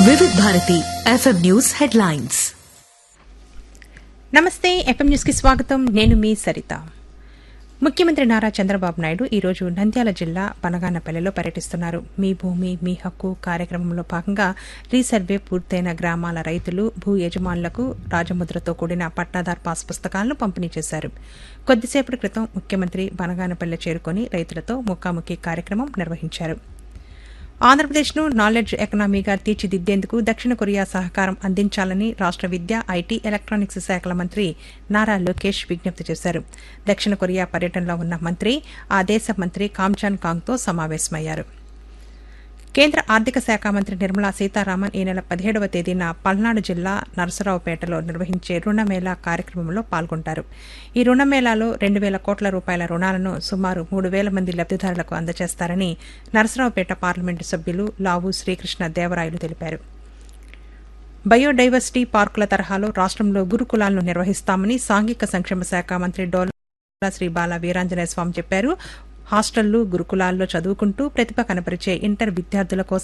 వివిధ Bharati FM news headlines నమస్తే FM news కి స్వాగతం నేను మీ సరిత ముఖ్యమంత్రి నారా చంద్రబాబు నాయుడు ఈ రోజు నంద్యాల జిల్లా పనగానపల్లెలో పర్యటిస్తున్నారు మీ భూమి మీ హక్కు కార్యక్రమంలో భాగంగా రీసర్వే పూర్తయిన గ్రామాల రైతులు భూ యజమానులకు రాజముద్రతో కూడిన పట్టాదార్ పాస్ పుస్తకాలను పంపిణీ చేశారు కొద్దిసేపటి క్రితం ముఖ్యమంత్రి బనగానపల్లె చేరుకుని రైతులతో ముఖాముఖి కార్యక్రమం నిర్వహించారు ఆంధ్రప్రదేశ్ను నాలెడ్జ్ ఎకనామీగా తీర్చిదిద్దేందుకు దక్షిణ కొరియా సహకారం అందించాలని రాష్ట విద్య ఐటీ ఎలక్ట్రానిక్స్ శాఖల మంత్రి నారా లోకేష్ విజ్ఞప్తి చేశారు దక్షిణ కొరియా పర్యటనలో ఉన్న మంత్రి ఆ దేశ మంత్రి కామ్చాన్ కాంగ్తో సమావేశమయ్యారు కేంద్ర ఆర్థిక శాఖ మంత్రి నిర్మలా సీతారామన్ ఈ నెల పదిహేడవ తేదీన పల్నాడు జిల్లా నరసరావుపేటలో నిర్వహించే రుణమేళా కార్యక్రమంలో పాల్గొంటారు ఈ రుణమేళాలో రెండు వేల కోట్ల రూపాయల రుణాలను సుమారు మూడు వేల మంది లబ్దిదారులకు అందజేస్తారని నరసరావుపేట పార్లమెంటు సభ్యులు లావు శ్రీకృష్ణ దేవరాయలు తెలిపారు బయోడైవర్సిటీ పార్కుల తరహాలో రాష్ట్రంలో గురుకులాలను నిర్వహిస్తామని సాంఘిక సంక్షేమ శాఖ మంత్రి డోలా శ్రీ బాల వీరాంజనేయ స్వామి చెప్పారు హాస్టళ్లు గురుకులాల్లో చదువుకుంటూ ప్రతిభ కనపరిచే ఇంటర్ విద్యార్థుల కోసం